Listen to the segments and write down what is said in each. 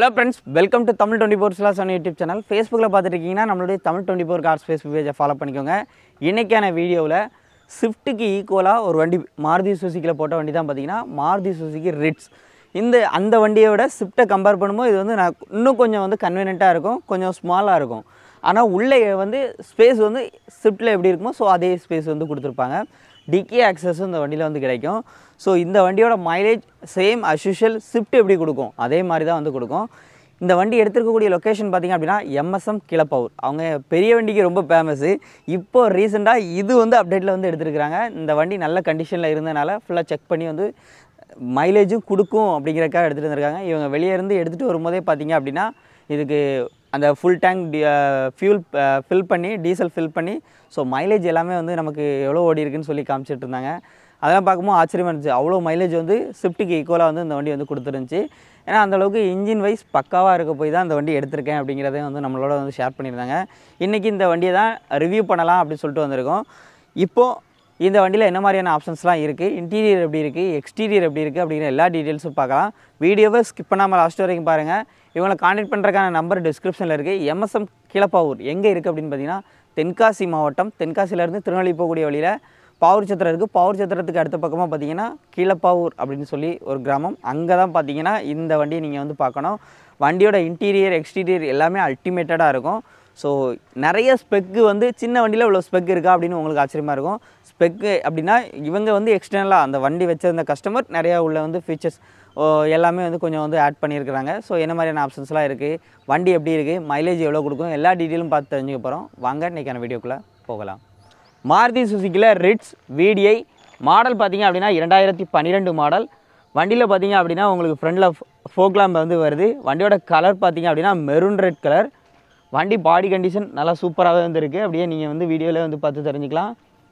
hello friends welcome to Tamil twenty four slash one YouTube channel ஃபேஸ்புக்கில் பார்த்துருக்கீங்கன்னா நம்மளுடைய Tamil twenty four cars Facebook பேஜை follow பண்ணிக்கோங்க இன்றைக்கான வீடியோவில் ஸ்விஃப்ட்டுக்கு ஈக்குவலாக ஒரு வண்டி மாருதி சுசுக்கியில் போட்ட வண்டி தான் பார்த்தீங்கன்னா மாருதி சுசுக்கி ரிட்ஸ் இந்த அந்த வண்டியை விட ஸ்விஃப்ட்டை கம்பேர் பண்ணும்போது இது வந்து நான் இன்னும் கொஞ்சம் வந்து கன்வீனியண்ட்டாக இருக்கும் கொஞ்சம் ஸ்மாலாக இருக்கும் ஆனால் உள்ளே வந்து ஸ்பேஸ் வந்து ஸ்விஃப்ட்டில் எப்படி இருக்குமோ ஸோ அதே ஸ்பேஸ் வந்து கொடுத்துருப்பாங்க டிக்கி ஆக்சஸும் இந்த வண்டியில் வந்து கிடைக்கும் ஸோ இந்த வண்டியோட மைலேஜ் சேம் அஸ்யூஷுவல் ஸ்விஃப்ட் எப்படி கொடுக்கும் அதே மாதிரி தான் வந்து கொடுக்கும் இந்த வண்டி எடுத்திருக்கக்கூடிய லொக்கேஷன் பார்த்திங்க அப்படின்னா எம்எஸ்எம் கிளப்பவுர் அவங்க பெரிய வண்டிக்கு ரொம்ப ஃபேமஸ்ஸு இப்போ ரீசெண்டாக இது வந்து அப்டேட்டில் வந்து எடுத்திருக்கிறாங்க இந்த வண்டி நல்ல கண்டிஷனில் இருந்தனால ஃபுல்லாக செக் பண்ணி வந்து மைலேஜும் கொடுக்கும் அப்படிங்கிறக்காக எடுத்துகிட்டு வந்திருக்காங்க இவங்க வெளியே இருந்து எடுத்துகிட்டு வரும்போதே பார்த்தீங்க அப்படின்னா இதுக்கு அந்த ஃபுல் டேங்க் ஃபியூல் ஃபில் பண்ணி டீசல் ஃபில் பண்ணி ஸோ மைலேஜ் எல்லாமே வந்து நமக்கு எவ்வளோ ஓடி இருக்குன்னு சொல்லி காமிச்சிட்டு இருந்தாங்க அதெல்லாம் பார்க்கும்போது ஆச்சரியமாக இருந்துச்சு அவ்வளோ மைலேஜ் வந்து ஸ்விஃப்ட்டுக்கு ஈக்குவலாக வந்து இந்த வண்டி வந்து கொடுத்துருந்துச்சு ஏன்னா அந்தளவுக்கு இன்ஜின் வைஸ் பக்காவாக இருக்க போய் தான் இந்த வண்டி எடுத்திருக்கேன் அப்படிங்கிறதையும் வந்து நம்மளோட வந்து ஷேர் பண்ணியிருந்தாங்க இன்றைக்கி இந்த வண்டியை தான் ரிவ்யூ பண்ணலாம் அப்படின்னு சொல்லிட்டு வந்திருக்கோம் இப்போது இந்த வண்டியில் என்ன மாதிரியான ஆப்ஷன்ஸ்லாம் இருக்குது இன்டீரியர் எப்படி இருக்குது எக்ஸ்டீரியர் எப்படி இருக்குது அப்படிங்கிற எல்லா டீட்டெயில்ஸும் பார்க்கலாம் வீடியோவை ஸ்கிப் பண்ணாமல் லாஸ்ட் வரைக்கும் பாருங்கள் இவங்களை காண்டாக்ட் பண்ணுறதுக்கான நம்பர் டிஸ்கிரிப்ஷனில் இருக்குது எம்எஸ்எம் கீழப்பாவூர் எங்கே இருக்குது அப்படின்னு பார்த்தீங்கன்னா தென்காசி மாவட்டம் தென்காசியிலேருந்து திருநெல்வேலி போகக்கூடிய வழியில் பாவூர் சத்திரம் இருக்குது பாவூர் சத்திரத்துக்கு அடுத்த பக்கமாக பார்த்தீங்கன்னா கீழப்பாவூர் அப்படின்னு சொல்லி ஒரு கிராமம் அங்கே தான் பார்த்தீங்கன்னா இந்த வண்டியை நீங்கள் வந்து பார்க்கணும் வண்டியோட இன்டீரியர் எக்ஸ்டீரியர் எல்லாமே அல்டிமேட்டடாக இருக்கும் ஸோ நிறைய ஸ்பெக்கு வந்து சின்ன வண்டியில் இவ்வளோ ஸ்பெக் இருக்கா அப்படின்னு உங்களுக்கு ஆச்சரியமாக இருக்கும் ஸ்பெக்கு அப்படின்னா இவங்க வந்து எக்ஸ்டர்னலாக அந்த வண்டி வச்சிருந்த கஸ்டமர் நிறையா உள்ள வந்து ஃபீச்சர்ஸ் எல்லாமே வந்து கொஞ்சம் வந்து ஆட் பண்ணியிருக்கிறாங்க ஸோ என்ன மாதிரியான ஆப்ஷன்ஸ்லாம் இருக்குது வண்டி எப்படி இருக்குது மைலேஜ் எவ்வளோ கொடுக்கும் எல்லா டீட்டெயிலும் பார்த்து தெரிஞ்சுக்க போகிறோம் வாங்க இன்றைக்கான வீடியோக்குள்ளே போகலாம் மாருதி சுசுக்கியில் ரிட்ஸ் விடிஐ மாடல் பார்த்தீங்க அப்படின்னா இரண்டாயிரத்தி பன்னிரெண்டு மாடல் வண்டியில் பார்த்தீங்க அப்படின்னா உங்களுக்கு ஃப்ரண்டில் ஃபோக் லேம்ப் வந்து வருது வண்டியோட கலர் பார்த்தீங்க அப்படின்னா மெரூன் ரெட் கலர் வண்டி பாடி கண்டிஷன் நல்லா சூப்பராகவே வந்து இருக்குது அப்படியே நீங்கள் வந்து வீடியோவில் வந்து பார்த்து தெரிஞ்சுக்கலாம்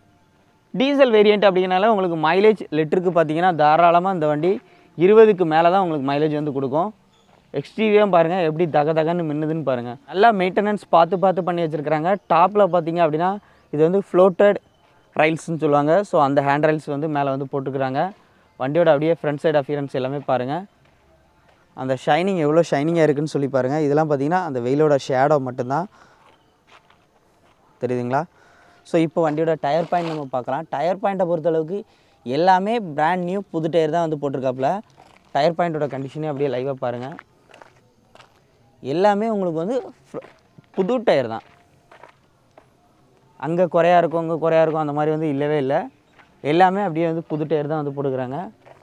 டீசல் வேரியண்ட் அப்படிங்கிறனால உங்களுக்கு மைலேஜ் லிட்டருக்கு பார்த்தீங்கன்னா தாராளமாக இந்த வண்டி இருபதுக்கு மேலே தான் உங்களுக்கு மைலேஜ் வந்து கொடுக்கும் எக்ஸ்டீரியம் பாருங்கள் எப்படி தக தகன்னு மின்னுதுன்னு பாருங்கள் நல்லா மெயின்டெனன்ஸ் பார்த்து பார்த்து பண்ணி வச்சுருக்காங்க டாப்பில் பார்த்தீங்க அப்படின்னா இது வந்து ஃப்ளோட்டட் ரைல்ஸ்னு சொல்லுவாங்க ஸோ அந்த ஹேண்ட் ரைல்ஸ் வந்து மேலே வந்து போட்டுக்கிறாங்க வண்டியோட அப்படியே ஃப்ரண்ட் சைடு அஃபியரன்ஸ் எல்லாமே பாருங்கள் அந்த ஷைனிங் எவ்வளோ ஷைனிங்காக இருக்குன்னு சொல்லி பாருங்கள் இதெல்லாம் பார்த்தீங்கன்னா அந்த வெயிலோட ஷேடோ மட்டும்தான் தெரியுதுங்களா ஸோ இப்போ வண்டியோட டயர் பாயிண்ட் நம்ம பார்க்கலாம் டயர் பாயிண்ட்டை பொறுத்தளவுக்கு எல்லாமே பிராண்ட் நியூ புது டயர் தான் வந்து போட்டிருக்காப்புல டயர் பாயிண்ட்டோட கண்டிஷனே அப்படியே லைவாக பாருங்கள் எல்லாமே உங்களுக்கு வந்து fr- புது டயர் தான் அங்கே குறையா இருக்கும் அங்கே குறையா இருக்கும் அந்த மாதிரி வந்து இல்லவே இல்லை எல்லாமே அப்படியே வந்து புது டயர் தான் வந்து போட்டுக்கிறாங்க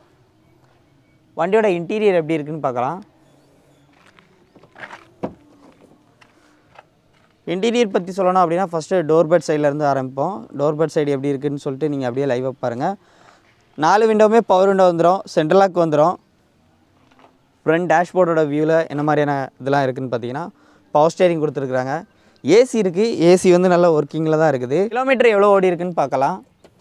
வண்டியோட இன்டீரியர் எப்படி இருக்குன்னு பார்க்கலாம் இன்டீரியர் பற்றி சொல்லணும் அப்படின்னா ஃபஸ்ட்டு டோர் பெட் சைட்லேருந்து ஆரம்பிப்போம் டோர் பெட் சைடு எப்படி இருக்குன்னு சொல்லிட்டு நீங்கள் அப்படியே லைவாக பாருங்கள் நாலு விண்டோவுமே பவர் விண்டோ வந்துடும் சென்ட்ரலாக் வந்துடும் ஃப்ரண்ட் டேஷ்போர்டோட வியூவில் என்ன மாதிரியான இதெல்லாம் இருக்குதுன்னு பார்த்தீங்கன்னா பவர் ஸ்டேரிங் கொடுத்துருக்குறாங்க ஏசி இருக்குது ஏசி வந்து நல்ல ஒர்க்கிங்கில் தான் இருக்குது கிலோமீட்டர் எவ்வளோ ஓடி இருக்குன்னு பார்க்கலாம்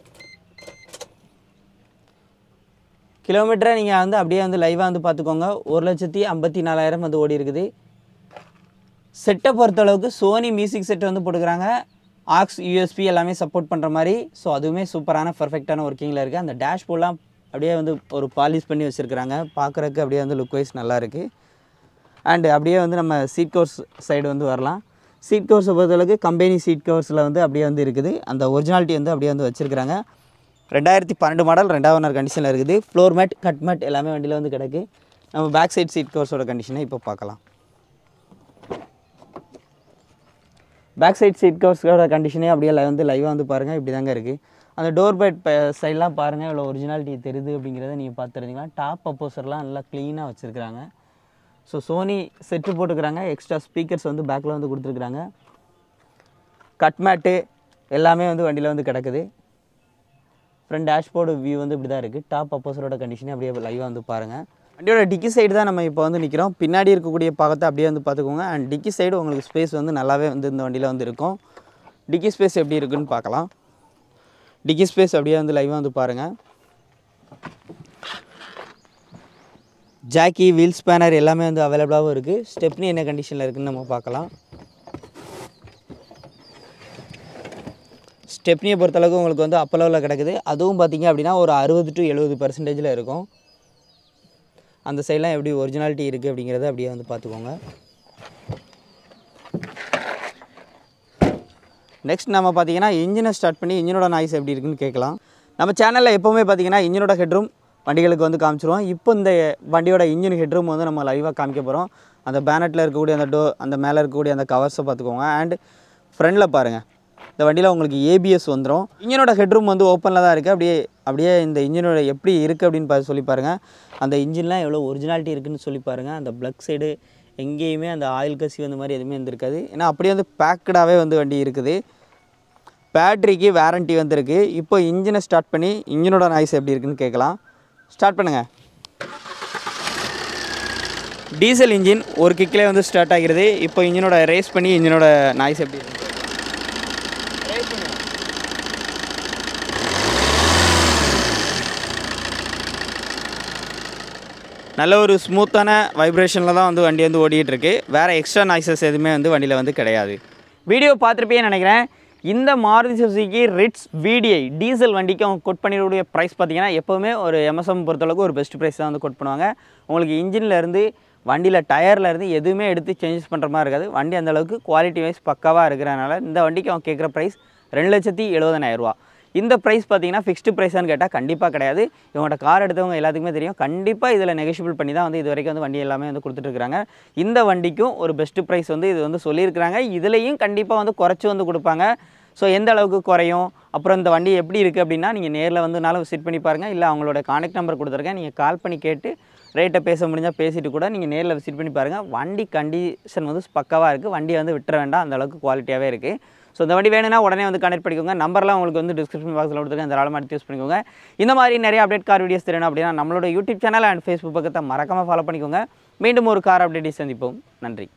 கிலோமீட்டரை நீங்கள் வந்து அப்படியே வந்து லைவாக வந்து பார்த்துக்கோங்க ஒரு லட்சத்தி ஐம்பத்தி நாலாயிரம் வந்து ஓடி இருக்குது செட்டை பொறுத்தளவுக்கு சோனி மியூசிக் செட் வந்து போட்டுக்கிறாங்க ஆக்ஸ் யூஎஸ்பி எல்லாமே சப்போர்ட் பண்ணுற மாதிரி ஸோ அதுவுமே சூப்பரான பர்ஃபெக்டான ஒர்க்கிங்கில் இருக்குது அந்த டேஷ்போர்ட்லாம் அப்படியே வந்து ஒரு பாலிஷ் பண்ணி வச்சுருக்குறாங்க பார்க்குறக்கு அப்படியே வந்து லுக் வைஸ் நல்லா இருக்குது அண்டு அப்படியே வந்து நம்ம சீட் கவர்ஸ் சைடு வந்து வரலாம் சீட் கவர்ஸை பொறுத்தளவுக்கு கம்பெனி சீட் கவர்ஸில் வந்து அப்படியே வந்து இருக்குது அந்த ஒரிஜினாலிட்டி வந்து அப்படியே வந்து வச்சுருக்குறாங்க ரெண்டாயிரத்தி பன்னெண்டு மாடல் ரெண்டாவது ஓனர் கண்டிஷனில் இருக்குது ஃப்ளோர் மேட் கட் மேட் எல்லாமே வண்டியில் வந்து கிடக்கு நம்ம பேக் சைட் சீட் கவர்ஸோட கண்டிஷனை இப்போ பார்க்கலாம் பேக் சைட் சீட் கவர்ஸோட கண்டிஷனே அப்படியே li- வந்து லைவாக வந்து பாருங்கள் இப்படி தாங்க இருக்குது அந்த டோர் பெட் சைட்லாம் பாருங்கள் இவ்வளோ ஒரிஜினாலிட்டி தெரியுது அப்படிங்கிறத நீங்கள் பார்த்து தெரிஞ்சுக்கலாம் டாப் அப்போசர்லாம் நல்லா க்ளீனாக வச்சுருக்குறாங்க ஸோ சோனி செட்டு போட்டுக்கிறாங்க எக்ஸ்ட்ரா ஸ்பீக்கர்ஸ் வந்து பேக்கில் வந்து கொடுத்துருக்குறாங்க கட் மேட்டு எல்லாமே வந்து வண்டியில் வந்து கிடக்குது ஃப்ரண்ட் டேஷ்போர்டு வியூ வந்து இப்படி தான் இருக்குது டாப் அப்போசரோட கண்டிஷனே அப்படியே லைவாக வந்து பாருங்கள் வண்டியோட டிக்கி சைடு தான் நம்ம இப்போ வந்து நிற்கிறோம் பின்னாடி இருக்கக்கூடிய பாகத்தை அப்படியே வந்து பார்த்துக்கோங்க அண்ட் டிக்கி சைடு உங்களுக்கு ஸ்பேஸ் வந்து நல்லாவே வந்து இந்த வண்டியில் வந்து இருக்கும் டிக்கி ஸ்பேஸ் எப்படி இருக்குன்னு பார்க்கலாம் டிக்கி ஸ்பேஸ் அப்படியே வந்து லைவாக வந்து பாருங்கள் ஜாக்கி வீல் ஸ்பேனர் எல்லாமே வந்து அவைலபிளாகவும் இருக்குது ஸ்டெப்னி என்ன கண்டிஷனில் இருக்குன்னு நம்ம பார்க்கலாம் ஸ்டெப்னியை பொறுத்தளவுக்கு உங்களுக்கு வந்து அப்பளவில் கிடக்குது அதுவும் பார்த்தீங்க அப்படின்னா ஒரு அறுபது டு எழுபது பர்சன்டேஜில் இருக்கும் அந்த சைட்லாம் எப்படி ஒரிஜினாலிட்டி இருக்குது அப்படிங்கிறத அப்படியே வந்து பார்த்துக்கோங்க நெக்ஸ்ட் நம்ம பார்த்தீங்கன்னா இன்ஜினை ஸ்டார்ட் பண்ணி இன்ஜினோட நாய்ஸ் எப்படி இருக்குன்னு கேட்கலாம் நம்ம சேனலில் எப்போவுமே பார்த்தீங்கன்னா இன்ஜினோட ஹெட்ரூம் வண்டிகளுக்கு வந்து காமிச்சிருவோம் இப்போ இந்த வண்டியோட இன்ஜின் ஹெட்ரூம் வந்து நம்ம லைவாக காமிக்க போகிறோம் அந்த பேனட்டில் இருக்கக்கூடிய அந்த டோ அந்த மேலே இருக்கக்கூடிய அந்த கவர்ஸை பார்த்துக்கோங்க அண்ட் ஃப்ரண்டில் பாருங்கள் இந்த வண்டியில் உங்களுக்கு ஏபிஎஸ் வந்துடும் இன்ஜினோட ஹெட்ரூம் வந்து ஓப்பனில் தான் இருக்குது அப்படியே அப்படியே இந்த இன்ஜினோட எப்படி இருக்குது அப்படின்னு பார்த்து சொல்லி பாருங்கள் அந்த இன்ஜின்லாம் எவ்வளோ ஒரிஜினாலிட்டி இருக்குன்னு சொல்லி பாருங்கள் அந்த பிளக் சைடு எங்கேயுமே அந்த ஆயில் கசிவு அந்த மாதிரி எதுவுமே இருந்திருக்காது ஏன்னா அப்படியே வந்து பேக்கடாகவே வந்து வண்டி இருக்குது பேட்ரிக்கு வாரண்ட்டி வந்திருக்கு இப்போ இன்ஜினை ஸ்டார்ட் பண்ணி இன்ஜினோட நாய்ஸ் எப்படி இருக்குன்னு கேட்கலாம் ஸ்டார்ட் பண்ணுங்கள் டீசல் இன்ஜின் ஒரு கிக்கிலே வந்து ஸ்டார்ட் ஆகிறது இப்போ இன்ஜினோட ரேஸ் பண்ணி இன்ஜினோட நாய்ஸ் எப்படி இருக்கு நல்ல ஒரு ஸ்மூத்தான வைப்ரேஷனில் தான் வந்து வண்டி வந்து ஓடிட்டு இருக்கு வேறு எக்ஸ்ட்ரா நாய்ஸஸ் எதுவுமே வந்து வண்டியில் வந்து கிடையாது வீடியோ பார்த்துருப்பேன்னு நினைக்கிறேன் இந்த Maruti Suzuki Ritz VDI diesel வண்டிக்கு அவங்க கொட் பண்ணிடக்கூடிய ப்ரைஸ் பார்த்தீங்கன்னா எப்போவுமே ஒரு எம்எஸ்எம் பொறுத்தளவுக்கு ஒரு பெஸ்ட் ப்ரைஸ் தான் வந்து கொட் பண்ணுவாங்க உங்களுக்கு இன்ஜின்ல இருந்து வண்டியில் டயரில் இருந்து எதுவுமே எடுத்து சேஞ்சஸ் பண்ணுற மாதிரி இருக்காது வண்டி அந்த அளவுக்கு குவாலிட்டி வைஸ் பக்காவாக இருக்கிறனால இந்த வண்டிக்கு அவங்க கேட்குற ப்ரைஸ் ரெண்டு லட்சத்தி எழுபதனாயிரம் ரூபா இந்த ப்ரைஸ் பார்த்தீங்கன்னா ஃபிக்ஸ்டு ப்ரைஸான்னு கேட்டால் கண்டிப்பாக கிடையாது இவங்கள்ட்ட கார் எடுத்தவங்க எல்லாத்துக்குமே தெரியும் கண்டிப்பாக இதில் நெகோஷியபிள் பண்ணி தான் வந்து இது வரைக்கும் வந்து வண்டி எல்லாமே வந்து கொடுத்துட்ருக்காங்க இந்த வண்டிக்கும் ஒரு பெஸ்ட்டு ப்ரைஸ் வந்து இது வந்து சொல்லியிருக்கிறாங்க இதுலேயும் கண்டிப்பாக வந்து குறைச்சி வந்து கொடுப்பாங்க ஸோ எந்த அளவுக்கு குறையும் அப்புறம் இந்த வண்டி எப்படி இருக்குது அப்படின்னா நீங்கள் நேரில் வந்துனாலும் விசிட் பண்ணி பாருங்கள் இல்லை அவங்களோட கான்டாக்ட் நம்பர் கொடுத்துருக்கேன் நீங்கள் கால் பண்ணி கேட்டு ரேட்டை பேச முடிஞ்சால் பேசிட்டு கூட நீங்கள் நேரில் விசிட் பண்ணி பாருங்கள் வண்டி கண்டிஷன் வந்து பக்காவாக இருக்குது வண்டியை வந்து விட்டுற வேண்டாம் அந்த அளவுக்கு குவாலிட்டியாகவே இருக்குது ஸோ இந்த வண்டி வேணும்னா உடனே வந்து கனெக்ட் பண்ணிக்கோங்க நம்பர்லாம் உங்களுக்கு வந்து டிஸ்கிரிப்ஷன் பாக்ஸில் கொடுத்துருக்கேன் இந்த ஆளமாக யூஸ் பண்ணிக்கோங்க இந்த மாதிரி நிறைய அப்டேட் கார் வீடியோஸ் தெரியணும் அப்படின்னா நம்மளோட யூடியூப் சேனல் அண்ட் ஃபேஸ்புக் பக்கத்தை மறக்காமல் ஃபாலோ பண்ணிக்கோங்க மீண்டும் ஒரு கார் அப்டேட் சந்திப்போம் நன்றி